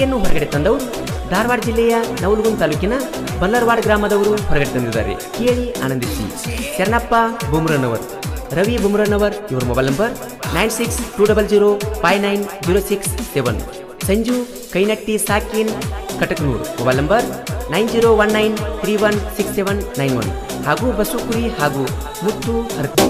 ಗೀತೆಯನ್ನು ಹೊರಗಡೆ ತಂದವರು ಧಾರವಾಡ ಜಿಲ್ಲೆಯ ನವಲಗುಂದ ತಾಲೂಕಿನ ಬಲ್ಲರ್ವಾಡ್ ಗ್ರಾಮದವರು ಹೊರಗಡೆ ತಂದಿದ್ದಾರೆ ಕೇಳಿ ಆನಂದಿಸಿ ಶರಣಪ್ಪ ಬುಮ್ರನವರ್ ರವಿ ಬುಮ್ರನವರ್ ಇವರ mobile number nine six two double zero five nine zero six seven Sanju Kainatti ಸಾಕಿನ್ Katakanur mobile number nine zero one nine three one six seven nine one ಹಾಗೂ ಬಸವಕುರಿ ಹಾಗೂ ಮುತ್ತು ಹರತಿ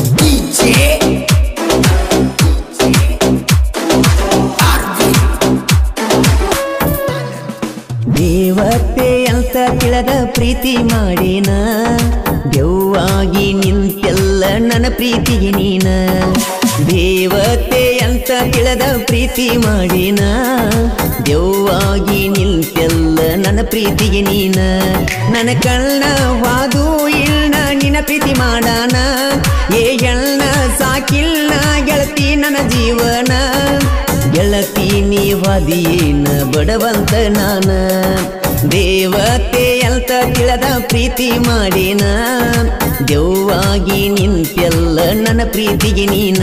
ದೇವತೆ ಅಂತ ತಿಳಿದ ಪ್ರೀತಿ ಮಾಡಿನ ದೆವ್ವಾಗಿ ನಿಂತೆಲ್ಲ ನನ್ನ ಪ್ರೀತಿಗೆ ನೀನ ದೇವತೆ ಅಂತ ತಿಳಿದ ಪ್ರೀತಿ ಮಾಡಿನ ದೆವ್ವಾಗಿ ನಿಂತೆಲ್ಲ ನನ್ನ ಪ್ರೀತಿಗೆ ನೀನ ನನ್ನ ಕಣ್ಣ ವಾದು ಇಳ್ನ ನಿನ್ನ ಪ್ರೀತಿ ಮಾಡಾನ ಏ ಎಳ್ನ ಸಾಕಿಲ್ನ ಗೆಳತಿ ನನ್ನ ಜೀವನ ಗೆಳತಿ ನೀವದಿಯೇನ ಬಡವಂತ ನಾನ ದೇವತೆ ಅಂತ ತಿಳಿದ ಪ್ರೀತಿ ಮಾಡಿನ ದೆವ್ವಾಗಿ ನಿಂತೆಲ್ಲ ನನ್ನ ಪ್ರೀತಿಗೆ ನೀನ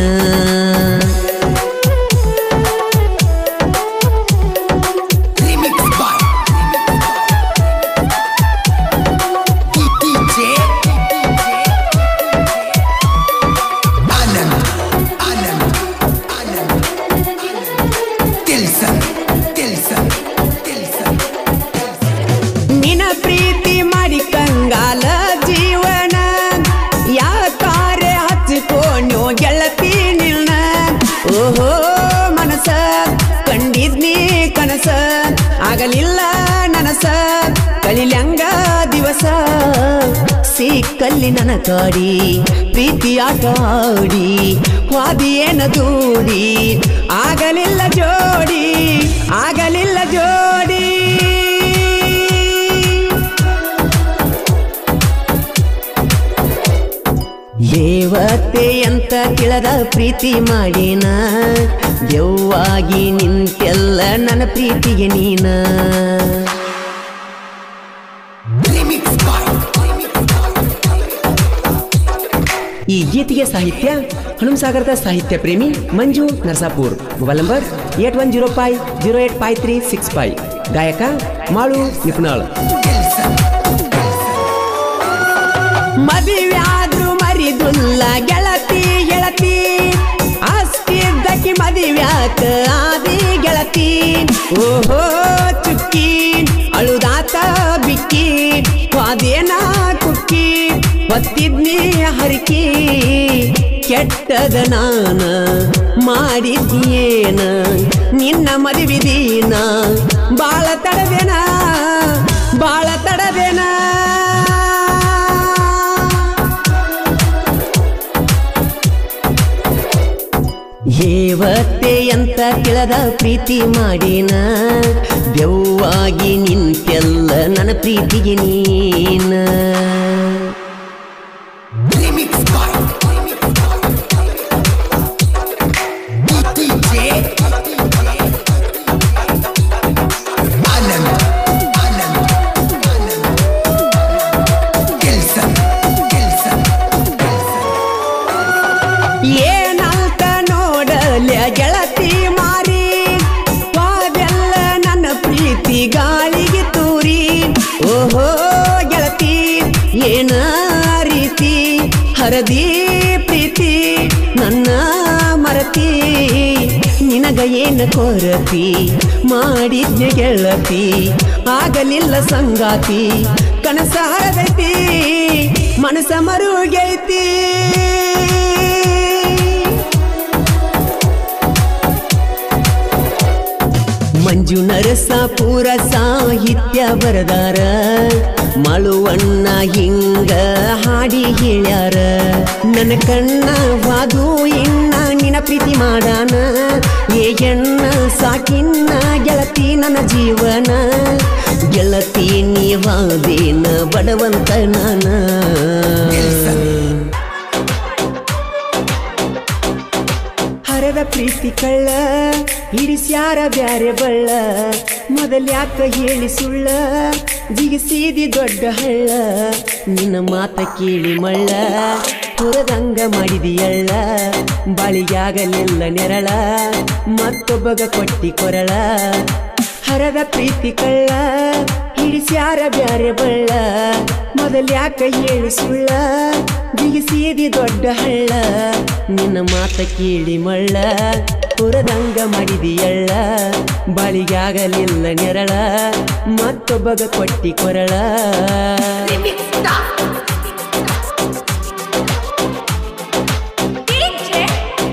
ನಿನ ಪ್ರೀತಿ ಮಾಡಿ ಕಂಗಾಲ ಜೀವನ ಯಾಕಾರೆ ಹಚ್ಚಿಕೊಂಡ್ಯೋ ಗೆಳತಿ ನಿಲ್ನ ಓಹೋ ಮನಸ ಕಂಡಿದ್ನಿ ಕನಸ ಆಗಲಿಲ್ಲ ನನಸ ಕಳಿಲ್ಯಂಗ ದಿವಸ ಸಿಕ್ಕಲ್ಲಿ ನನ್ನ ಕಾಡಿ ಪ್ರೀತಿ ಆಟ ಆಡಿ ವಾದಿಯೇನ ದೂಡಿ ಆಗಲಿಲ್ಲ ಜೋಡಿ ಆಗಲಿಲ್ಲ ಜೋಡಿ ದೇವತೆ ಅಂತ ತಿಳಿದ ಪ್ರೀತಿ ಮಾಡಿನ ದೆವ್ವಾಗಿ ನಿಂತೆಲ್ಲ ನನ್ನ ಪ್ರೀತಿಗೆ ನೀನ ಈ ಗೀತೆಗೆ ಸಾಹಿತ್ಯ ಹನುಮಸಾಗರದ ಸಾಹಿತ್ಯ ಪ್ರೇಮಿ Manju Narsapur mobile number eight one zero five zero eight five three six five ಗಾಯಕ ಮಾಳು ನಿಪುಣಾಳ್ ಮದುವ್ಯಾದ್ರು ಮರಿದುಲ್ಲ ಗೆಳತಿ ಗೆಳತಿ ಅಷ್ಟಿದ್ದಕ್ಕೆ ಮದುವ್ಯಾಕ ಆದಿ ಗೆಳತಿ ಓಹೋ ಚುಕ್ಕಿ ಅಳುದಾತ ಬಿಕ್ಕಿ ವಾದೇನ ಕುಕ್ಕಿ ಒತ್ತಿದ್ನಿ ಹರಿಕಿ ಕೆಟ್ಟದ ನಾನ ಮಾಡಿದ್ಯೇನ ನಿನ್ನ ಮದುವಿದೀನ ಬಾಳ ತಡದೇನ ಬಾಳ ತಡದೇನ ಏವತ್ತೆ ಅಂತ ತಿಳಿದ ಪ್ರೀತಿ ಮಾಡಿನ ದೆವ್ವಾಗಿ ನಿಂತೆಲ್ಲ ನನ್ನ ಪ್ರೀತಿಗೆ ನೀನ ಏನಂತ ನೋಡಲ ಗೆಳತಿ ಮಾರಿ ವಾದೆಲ್ಲ ನನ್ನ ಪ್ರೀತಿ ಗಾಳಿಗೆ ತೂರಿ ಓಹೋ ಗೆಳತಿ ಏನ ರೀತಿ ಹರದಿ ಪ್ರೀತಿ ನನ್ನ ಮರತಿ ನಿನಗ ಏನ ಕೊರತಿ ಮಾಡಿದ್ಯ ಗೆಳತಿ ಆಗಲಿಲ್ಲ ಸಂಗಾತಿ ಕನಸ ಹರದೈತಿ ಮನಸ ಮರುಗೈತಿ ಮಂಜು ನರಸಾಪುರ ಸಾಹಿತ್ಯ ಬರದಾರ ಮಳುವಣ್ಣ ಹಿಂಗ ಹಾಡಿ ಹೇಳ್ಯಾರ ನನ್ನ ಕಣ್ಣ ವಾದು ಇನ್ನ ನಿನ ಪ್ರೀತಿ ಮಾಡಾನ ಏ ಎಣ್ಣ ಸಾಕಿನ್ನ ಗೆಳತಿ ನನ್ನ ಜೀವನ ಗೆಳತಿ ನೀವಾದೇನ ಬಡವಂತ ನಾನ ಹರದ ಪ್ರೀತಿ ಕಳ್ಳ ಹಿಡಿಸ್ಯಾರ ಬ್ಯಾರೆ ಬಳ್ಳ ಮೊದಲ್ಯಾಕ ಹೇಳಿ ಸುಳ್ಳ ಜಿಗಿಸಿದಿ ದೊಡ್ಡ ಹಳ್ಳ ನಿನ್ನ ಮಾತ ಕೇಳಿ ಮಳ್ಳ ಹೊರದಂಗ ಮಾಡಿದಿಯಳ್ಳ ಬಾಳಿಗಾಗಲಿಲ್ಲ ನೆರಳ ಮತ್ತೊಬ್ಬಗ ಕೊಟ್ಟಿ ಕೊರಳ ಹರದ ಪ್ರೀತಿ ಕಳ್ಳ ಹಿಡಿಸ್ಯಾರ ಬ್ಯಾರೆ ಬಳ್ಳ ಮೊದಲ್ಯಾಕ ಹೇಳಿ ಸುಳ್ಳ ಬಿಗಿಸಿದಿ ದೊಡ್ಡ ಹಳ್ಳ ನಿನ್ನ ಮಾತ ಕೇಳಿ ಮಳ್ಳ ಪುರದಂಗ ಮಾಡಿದಿಯಳ್ಳ ಬಾಳಿಗಾಗಲಿಲ್ಲ ನೆರಳ ಮತ್ತೊಬ್ಬಗ ಕೊಟ್ಟಿ ಕೊರಳ DJ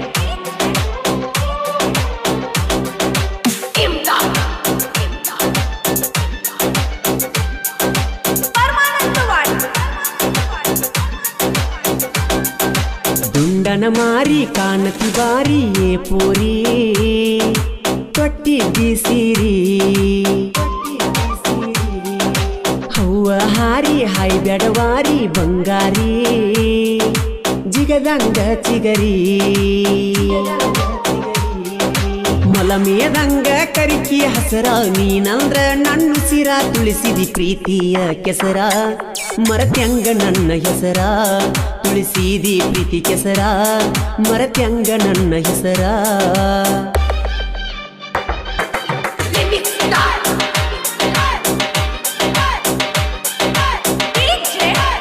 Imdad Permanentawad ದುಂಡನ ಮಾರಿ ಕಾಣತಿ ಬಾರಿ ಏ ಪೂರಿ ತೊಟ್ಟಿದ್ದಿ ಸೀರಿ ಹವ್ವ ಹಾರಿ ಹಾಯ್ ಬೆಡವಾರಿ ಬಂಗಾರಿ ಜಿಗದಂಗ ಚಿಗರಿ ಮೊಲಮೇದಂಗ ಕರಿಕಿ ಹಸರ ನೀನಂದ್ರ ನನ್ನ ಸಿರ ತುಳಿಸಿದಿ ಪ್ರೀತಿಯ ಕೆಸರ ಮರತ್ಯಂಗ ನನ್ನ ಹೆಸರ ತುಳಿಸಿದಿ ಪ್ರೀತಿ ಕೆಸರ ಮರತ್ಯಂಗ ನನ್ನ ಹೆಸರ Limit Star DJ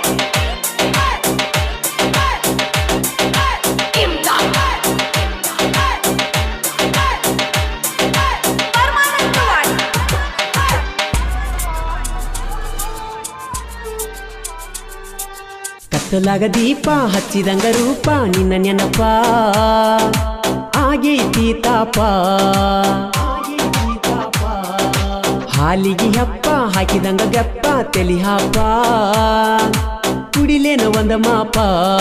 Imdad Permanentawad ಕತ್ತಲಾಗ ದೀಪ ಹಚ್ಚಿದಂಗ ರೂಪ ನಿನ್ನ ನೆನಪ ಆಗೈತಿ ತಾಪ ಹಾಲಿಗೆ ಹಪ್ಪ ಹಾಕಿದಂಗ ಗಪ್ಪ ತೆಲಿ ಹಾಪ ಕುಡಿಲೇನ ಒಂದ ಮಾಪ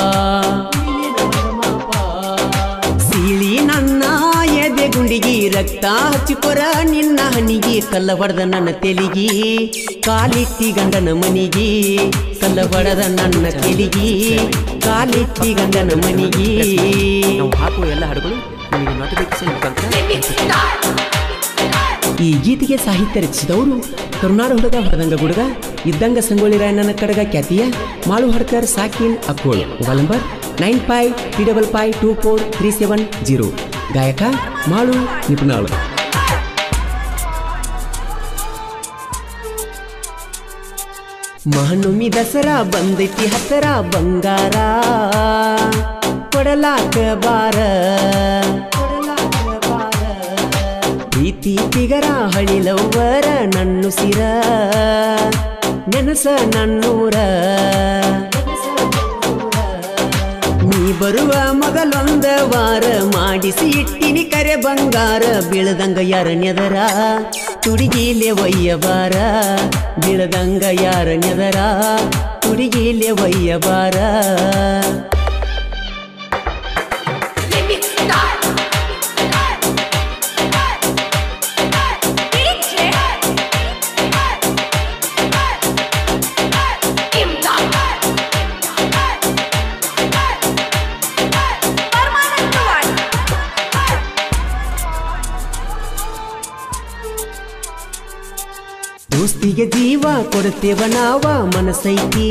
ಸೀಳಿ ನನ್ನ ಎದೆ ಗುಂಡಿಗಿ ರಕ್ತ ಹಚ್ಚಿಕೊರ ನಿನ್ನ ಹನಿಗಿ ಕಲ್ಲ ಹೊಡೆದ ನನ್ನ ತೆಲಿಗಿ ಕಾಲಿಟ್ಟಿ ಗಂಡನ ಮನಿಗಿ ಕಲ್ಲ ಹೊಡೆದ ನನ್ನ ತೆಲಿಗಿ ಕಾಲಿಟ್ಟಿ ಗಂಡನ ಮನಿಗಿ ನಾವು ಹಾಕುವ ಎಲ್ಲ ಹಾಡುಗಳು ನಿಮಗೆ ನೋಟಿಫಿಕೇಶನ್ ಮುಖಾಂತರ Limit Star ಈ ಗೀತೆಗೆ ಸಾಹಿತ್ಯ ರಚಿಸಿದವರು ಕರುನಾಡ ಹುಡುಗ ಹೊಡೆದಂಗ ಗುಡುಗ ಇದ್ದಂಗ ಸಂಗೊಳ್ಳಿ ರಾಯಣ್ಣನ ಕಡಗ ಖ್ಯಾತಿಯ ಮಾಳು ಹಡ್ಕರ್ ಸಾಕಿನ್ Akkol mobile number nine five three double five two four three seven zero ಗಾಯಕ ಮಾಳು ನಿಪುಣಾಳು ಮಹಣ್ಣುಮಿ ದಸರಾ ಬಂದೈತಿ ಹತ್ತರ ಬಂಗಾರ ಕೊಡಲಾಕ ಬಾರ ಪ್ರೀತಿ ತಿಗರ ಹಳಿಲವ್ವರ ನನ್ನು ಸಿರ ನೆನಸ ನನ್ನೂರ ನೀ ಬರುವ ಮೊದಲೊಂದ ವಾರ ಮಾಡಿಸಿ ಇಟ್ಟಿನಿ ಕರೆ ಬಂಗಾರ ಬೀಳದಂಗ ಯಾರ ನೆದರ ತುಡಿಗಿಲೆ ಒಯ್ಯಬಾರ ಬೀಳದಂಗ ಯಾರ ನೆದರ ತುಡಿಗಿಲೆ ಒಯ್ಯಬಾರ Limit Star DJ Imdad Permanentawad ದೋಸ್ತಿಗೆ ಜೀವ ಕೊಡುತ್ತೇವ ನಾವ ಮನಸೈತಿ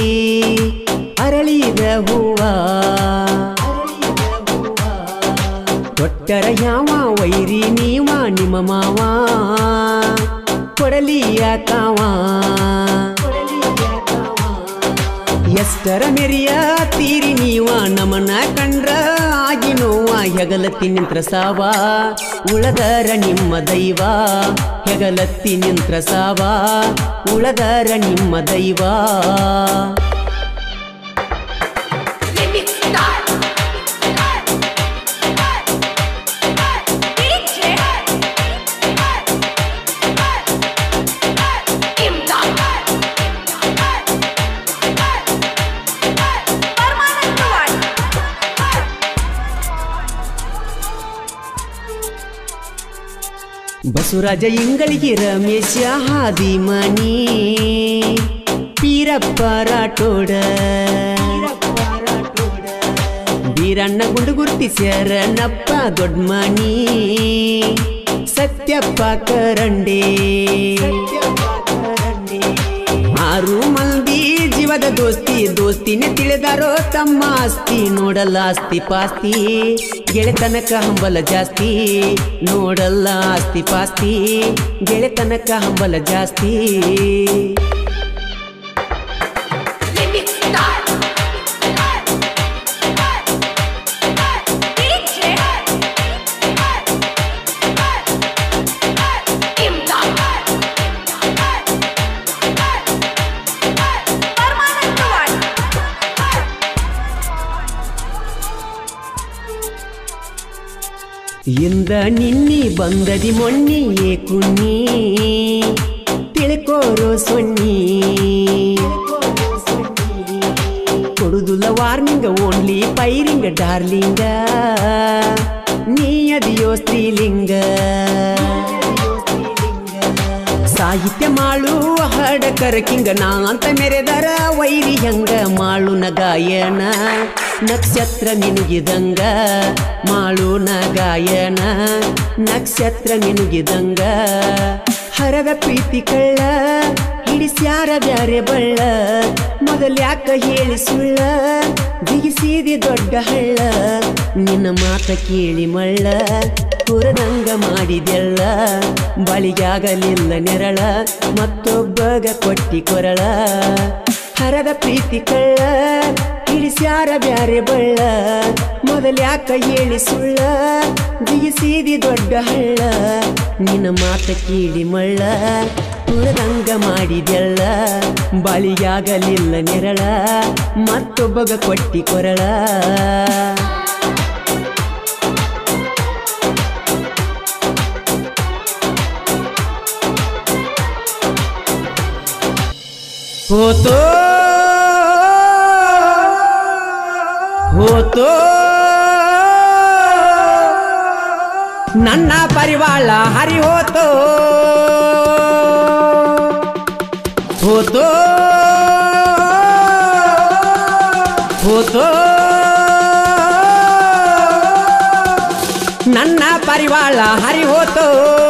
ಅರಳಿದ ಹೂವ ಕೊಟ್ಟರ ಯಾವ ವೈರಿ ನೀವ ನಿಮ್ಮ ಮಾವ ಕೊಡಲಿಯ ಕಾವ ಎಷ್ಟರ ಮೆರಿಯ ತೀರಿ ನೀವ ನಮನ ಕಂಡ್ರ ಆಗಿ ನೋವ ಹೆಗಲತ್ತಿ ನಿಂತ್ರ ಸಾವ ಉಳದರ ನಿಮ್ಮ ದೈವ ಹೆಗಲತ್ತಿ ನಿಂತ್ರ ಸಾವ ಉಳದರ ನಿಮ್ಮ ದೈವ Limit Star DJ Imdad Permanentawad Basavaraj ಇಂಗಳಿಗೆ Ramesh Hadimani Pirappa Rathod Beeranna ಗುಂಡು ಗುರುತಿಸ್ಯಾರ ನಪ್ಪ ದೊಡ್ಮನಿ ಸತ್ಯಪ್ಪ ಕರಂಡೆ ಆರು ಮಂದಿ ಜೀವದ ದೋಸ್ತಿ ದೋಸ್ತಿನೇ ತಿಳಿದಾರೋ ತಮ್ಮ ಆಸ್ತಿ ನೋಡಲ್ಲ ಆಸ್ತಿ ಪಾಸ್ತಿ ಗೆಳೆತನಕ ಹಂಬಲ ಜಾಸ್ತಿ ನೋಡಲ್ಲ ಆಸ್ತಿ ಪಾಸ್ತಿ ಗೆಳೆತನಕ ಹಂಬಲ ಜಾಸ್ತಿ Remix style. DJ. Imdad. Paramanandawadi ಇಂದ ನಿನ್ನಿ ಬಂದದಿ ಮೊನ್ನಿ ಏ ಕುನ್ನಿ ತಿಳ್ಕೋರೋ ಸೊನ್ನಿ ಕೊಡುದುಲ್ಲ ವಾರ್ನಿಂಗ್ ಓನ್ಲಿ ಪೈರಿಂಗ್ ಡಾರ್ಲಿಂಗ ನೀ ಅದಿಯೋ ಸ್ತ್ರೀಲಿಂಗ ಸಾಹಿತ್ಯ ಮಾಡು ಹಾಡಕರ ಕಿಂಗ ನಾ ಅಂತ ಮೆರೆದರ ವೈರಿ ಹಂಗ ಮಾಳು ನ ಗಾಯನ ನಕ್ಷತ್ರ ನಿನಗಿದಂಗ ಮಾಳು ನ ಗಾಯನ ನಕ್ಷತ್ರ ನಿನಗಿದಂಗ ಹರದ ಪ್ರೀತಿ ಕಳ್ಳ ಹಿಡಿಸ್ಯಾರ ಬ್ಯಾರೆ ಬಳ್ಳ ಮೊದಲ್ಯಾಕ ಹೇಳಿ ಸುಳ್ಳ ಬಿಗಿಸಿದಿ ದೊಡ್ಡ ಹಳ್ಳ ನಿನ್ನ ಮಾತ ಕೇಳಿ ಮಳ್ಳ ಕುರದಂಗ ಮಾಡಿದೆಲ್ಲ ಬಳಿಗಾಗಲಿಲ್ಲ ನೆರಳ ಮತ್ತೊಬ್ಬಗ ಕೊಟ್ಟಿ ಕೊರಳ ಹರದ ಪ್ರೀತಿ ಕಳ್ಳ ಹಿಡಿಸ್ಯಾರ ಬ್ಯಾರೆ ಬಳ್ಳ ಮೊದಲ್ಯಾಕ ಹೇಳಿ ಸುಳ್ಳ ಬಿಗಿಸಿದಿ ದೊಡ್ಡ ಹಳ್ಳ ನಿನ್ನ ಮಾತ ಕೇಳಿ ಮಳ್ಳ ಕುರದಂಗ ಮಾಡಿದೆಲ್ಲ ಬಳಿಗಾಗಲಿಲ್ಲ ನೆರಳ ಮತ್ತೊಬ್ಬಗ ಕೊಟ್ಟಿ ಕೊರಳ ಹೋತೋ ಹೋತೋ ನನ್ನ ಪರಿವಾಳ ಹರಿ ಹೋತೋ ಹೋತೋ ಹೋತೋ ನನ್ನ ಪರಿವಾಳ ಹರಿ ಹೋತೋ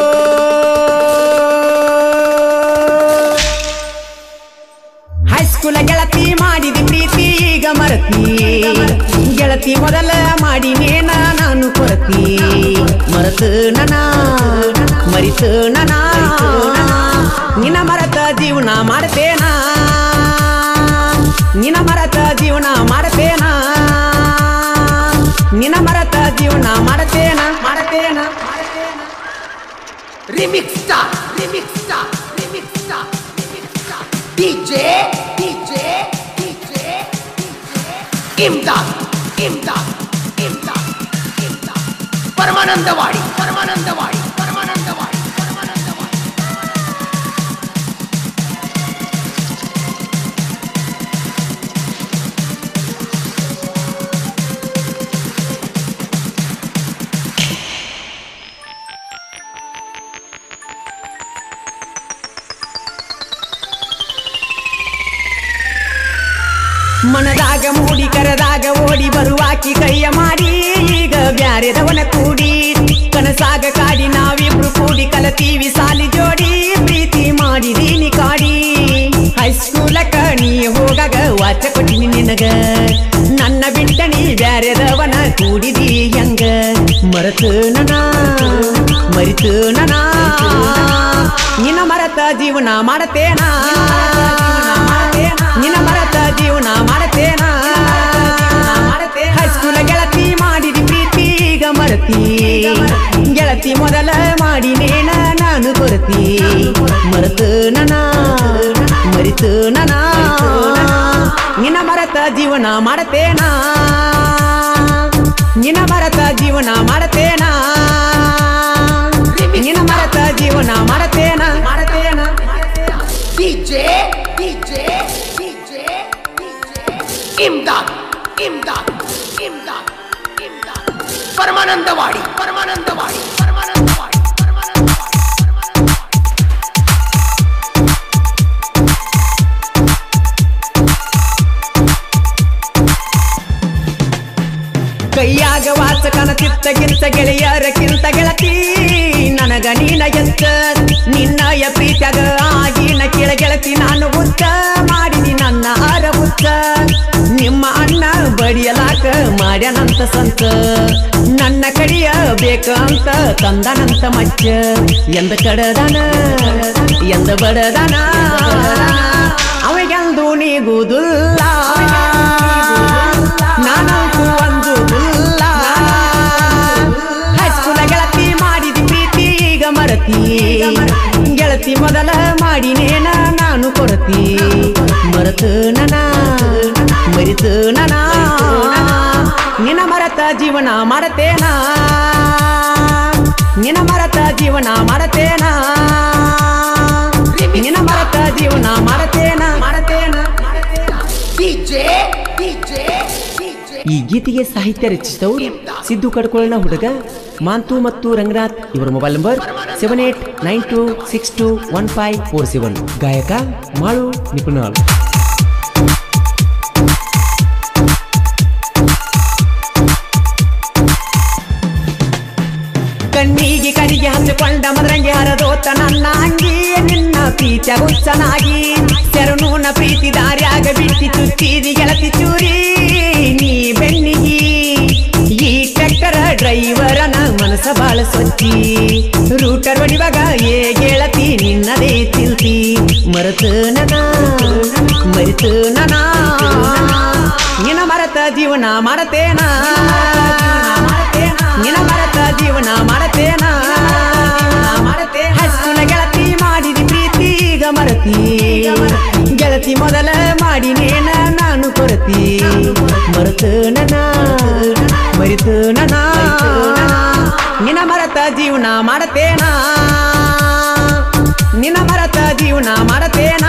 ಹೈಸ್ಕೂಲ ಗೆಳತಿ ಮಾಡಿದಿ ಪ್ರೀತಿ ಈಗ ಮರತಿ ಗೆಳತಿ ಮೊದಲ ಮಾಡಿನೇನ ನಾನು ಕೊರತಿ ಮರತು ನನ ಮರಿತು ನನ ನಿನ್ನ ಮರತ ಜೀವನ ಮಾಡ್ತೇನ ನಿನ್ನ ಮರತ ಜೀವನ ಮಾಡ್ತೇನ ನಿನ್ನ ಮರತ ಜೀವನ ಮಾಡ್ತೇನ ಮಾಡ್ತೇನ Remix star, remix star, remix star, remix star. DJ, DJ, DJ, DJ. Imdad, Imdad, Imdad, Imdad. Paramanandawadi Paramanandawadi Paramanandawadi Paramanandawadi ಮನದಾಗ ಮೂಡಿ ಕರದಾಗ ಓಡಿ ಬರುವಾಕಿ ಕೈಯ ಮಾಡಿ ಈಗ ಬ್ಯಾರೆದವನ ಕೂಡಿ ಕನಸಾಗ ಕಾಡಿ ನಾವಿಬ್ರು ಕೂಡಿ ಕಲತೀವಿ ಸಾಲಿ ಜೋಡಿ ಪ್ರೀತಿ ಮಾಡಿದೀನಿ ಕಾಡಿ ಹೈಸ್ಕೂಲಕ ನೀ ಹೋಗಾಗ ವಾಚ ಕೊಟ್ಟಿನಿ ನಿನಗ ನನ್ನ ಬಿಟ್ಟ ನೀ ಬ್ಯಾರೆದವನ ಕೂಡಿದಿ ಹೆಂಗ ಮರೆತು ನನ ಮರಿತು ನನ ನಿನ್ನ ಮರತ ಜೀವನ ಮಾಡತೇನಾ ನಿನ್ನ ಮರತ ಜೀವನ ಮಾಡತೇನ ಹೈಸ್ಕೂಲ ಗೆಳತಿ ಮಾಡಿದಿ ಪ್ರೀತಿ ಈಗ ಮರತಿ ಗೆಳತಿ ಮೊದಲ ಮಾಡಿನೇನ ನಾನು ಕೊರತಿ ಮರೆತು ನನ ಮರಿತು ನನ ನಿನ್ನ ಮರತ ಜೀವನ ಮಾಡತೇನ ನಿನ್ನ ಮರತ ಜೀವನ ಮಾಡತೇನ ನಿನ್ನ ಮರತ ಜೀವನ ಮಾಡತೇನ ಮಾಡತೇನ DJ, DJ, DJ, DJ. ಇಮ್ದಾದ್ ಇಮ್ದಾದ್ ಇಮ್ದಾದ್ ಇಮ್ದಾದ್ Paramanandawadi Paramanandawadi Paramanandawadi Paramanandawadi Paramanandawadi ಕೈಯಾಗ ವಾಚಕನ ತಿತ್ತ ಗಿಂತ ಗೆಳೆಯರಕ್ಕಿಂತ ಗೆಳತಿ ನನಗ ನೀನ ಎತ್ತ ನಿನ್ನಯ ಪ್ರೀತ್ಯಾಗ ಆಗಿನ ಕೆಳ ಗೆಳತಿ ನಾನು ಉತ್ತ ಮಾಡಿದಿ ನನ್ನ ಆರ ಉತ್ತ ಮಾಡ್ಯಾನಂತ ಸಂತ ನನ್ನ ಕಡಿಯ ಬೇಕಂತ ತಂದನಂತ ಮಚ್ಚ ಎಂದ ಕಡದನ ಎಂದ ಬಡದನ ಅವಿಗೆಂದು ನೀಗುವುದಿಲ್ಲ ನಾನಂತೂ ಒಂದು ಹೈಸ್ಕೂಲ ಗೆಳತಿ ಮಾಡಿದ ಪ್ರೀತಿ ಈಗ ಮರತಿ ಗೆಳತಿ ಮೊದಲ ಮಾಡಿನೇನ ನಾನು ಕೊರತಿ ಮರೆತು ನನ ಮರಿತು ನನ ನಿನ ಮರತ ಜೀವನ ಮಾಡತೇನ ನಿನ ಮರತ ಜೀವನ ಮಾಡತೇನ ನಿನ ಮರತ ಜೀವನ ಮಾಡತೇನ ಮಾಡತೇನ DJ, DJ, DJ. ಈ ಗೀತೆಗೆ ಸಾಹಿತ್ಯ ರಚಿಸಿದವರು ಸಿದ್ದು ಕಡ್ಕೊಳ್ಳೋಣ ಹುಡುಗ ಮಾಂತು ಮತ್ತು ರಂಗನಾಥ್ ಇವರ mobile number seven eight nine two six two one five four seven ಗಾಯಕ ಮಾಳು ನಿಪುಣಾಳ್ ಕಣ್ಣಿಗೆ ಕಡಿಗೆ ಹಚ್ಚಿಕೊಂಡ ಮದರಂಗಿ ಹರದೋತ ನನ್ನ ಅಂಗಿ ನಿನ್ನ ಪ್ರೀತಿಯ ಹುಚ್ಚನಾಗಿ ಶರಣೂನ ಪ್ರೀತಿ ದಾರ್ಯಾಗ ಬಿಟ್ಟಿ ಚುಚ್ಚಿದಿ ಗೆಳತಿ ಚೂರಿ ನೀ ಬೆನ್ನಿಗಿ ಈ ಟ್ರ್ಯಾಕ್ಟರ್ ಡ್ರೈವರನ ಮನಸ ಬಾಳ ಸ್ವಚ್ಛಿ ರೂಟರ್ ಹೊಡಿವಾಗ ಏ ಗೆಳತಿ ನಿನ್ನದೇ ಚಿಲ್ತಿ ಮರೆತು ನನ ಮರಿತು ನನ ನಿನ ಮರತ ಜೀವನ ಮಾಡತೇನ ನಿನ ಮರತ ಜೀವನ ಮಾಡತೇನ ಹಸ್ಕುಲ ಗೆಳತಿ ಮಾಡಿದಿ ಪ್ರೀತಿ ಈಗ ಮರತಿ ಗೆಳತಿ ಮೊದಲ ಮಾಡಿನೇನ ನಾನು ಕೊರತಿ ಮರೆತು ನನ ಮರಿತು ನನ ನಿನ ಮರತ ಜೀವನ ಮಾಡತೇನ ನಿನ ಮರತ ಜೀವನ ಮಾಡತೇನ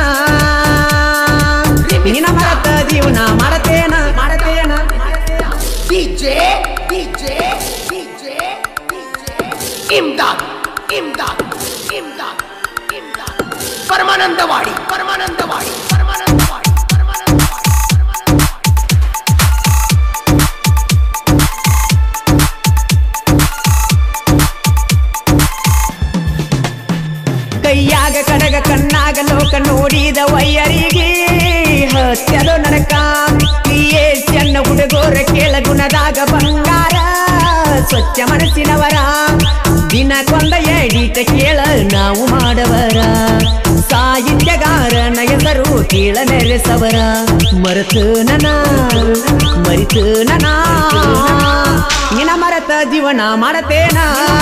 ನಿನ ಮರತ ಜೀವನ ಮಾಡತೇನ ಮಾಡತೇನ DJ, DJ, DJ, DJ. ಇಮ್ದಾದ್ ಇಮ್ದಾದ್ ಇಮ್ದಾದ್ ಇಮ್ದಾದ್ Paramanandawadi Paramanandawadi Paramanandawadi Paramanandawadi ಕೈಯಾಗ ಕಡಗ ಕಣ್ಣಾಗ ಲೋಕ ನೋಡಿದ ವೈಯರಿಗೆ ಹತ್ಯದು ನರಕ ಏ ಚೆನ್ನ ಹುಡುಗೋರ ಕೇಳ ಗುಣದಾಗ ಬಂಗಾರ ಸ್ವಚ್ಛ ಮನಸ್ಸಿನವರ ದಿನಕ್ಕೊಂದ ಎಡಿಟ ಕೇಳ ನಾವು ಮಾಡವರ ಸಾಹಿತ್ಯಗಾರನ ಹೆಸರು ಕೇಳ ನೆರೆಸವರ ಮರೆತು ನನ ಮರಿತು ನನ ನಿನ ಮರತ ಜೀವನ ಮಾಡತೇನ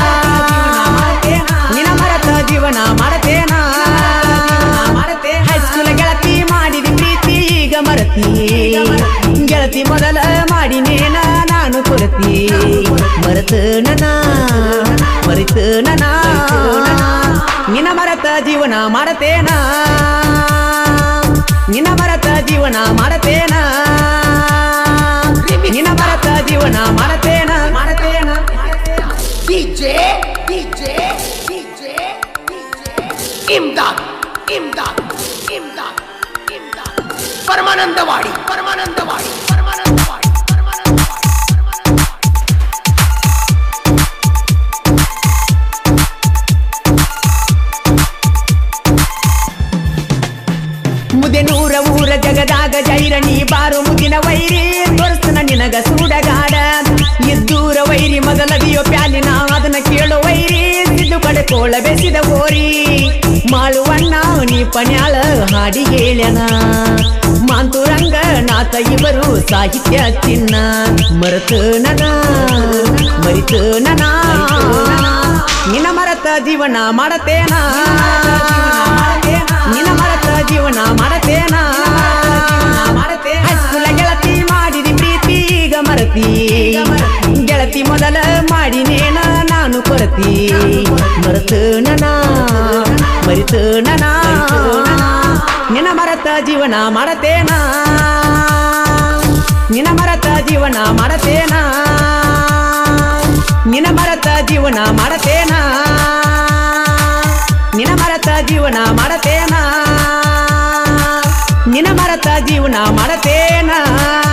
ನಿನ ಮರತ ಜೀವನ ಮಾಡತೇನ ಹೈಸ್ಕೂಲ್ ಗೆಳತಿ ಮಾಡಿದ ಪ್ರೀತಿ ಈಗ ಮರತಿ ಗೆಳತಿ ಮೊದಲ ಮಾಡಿನೇನ ನಾನು ಕೊರತಿ ಮರೆತು ನನ ಮರಿತು ನನ ನಿನ ಮರತ ಜೀವನ ಮಾಡತೇನ ನಿನ ಮರತ ಜೀವನ ಮಾಡತೇನ ನಿನ ಮರತ ಜೀವನ ಮಾಡತೇನ ಮಾಡತೇನ DJ, DJ, DJ, DJ. ಇಮ್ದಾದ್ ಇಮ್ದಾದ್ ಇಮ್ದಾದ್ ಇಮ್ದಾದ್ Paramanandawadi Paramanandawadi Paramanandawadi Paramanandawadi Paramanandawadi ಮುದೆ ನೂರ ಊರ ಜಗದಾಗ ಜೈರಣಿ ಬಾರು ಮುಗಿನ ವೈರಿ ತೋರಿಸ್ತನ ನಿನಗ ಸೂಡಗಾಡ ಇದ್ದೂರ ವೈರಿ ಮೊದಲದಿಯೋ ಪ್ಯಾಲಿನ ಅದನ್ನ ಕೇಳೋ ವೈರಿ ಸಿದ್ದು ಕಡೆ ಕೋಳ ಬೆಸಿದ ಓರಿ ಮಾಳುವಣ್ಣ ನೀ ಪಣ್ಯಾಳ ಹಾಡಿ ಹೇಳ್ಯನ ಮಾಂತುರಂಗ ನಾಥ ಇವರು ಸಾಹಿತ್ಯ ಚಿನ್ನ ಮರೆತು ನನ ಮರಿತು ನನ ನಿನ ಮರತ ಜೀವನ ಮಾಡತೇನ ನಿನ ಮರತ ಜೀವನ ಮಾಡತೇನ ಹಸ್ಕುಲ ಗೆಳತಿ ಮಾಡಿದಿ ಪ್ರೀತಿ ಈಗ ಮರತಿ ಗೆಳತಿ ಮೊದಲ ಮಾಡಿನೇನ ನಾನು ಕೊರತಿ ಮರೆತು ನನ ಮರಿತು ನನ ನಿನ ಮರತ ಜೀವನ ಮಾಡತೇನ ನಿನ ಮರತ ಜೀವನ ಮಾಡತೇನ ನಿನ ಮರತ ಜೀವನ ಮಾಡತೇನ ನಿನ ಮರತ ಜೀವನ ಮಾಡತೇನ ನಿನ ಮರತ ಜೀವನ ಮಾಡತೇನ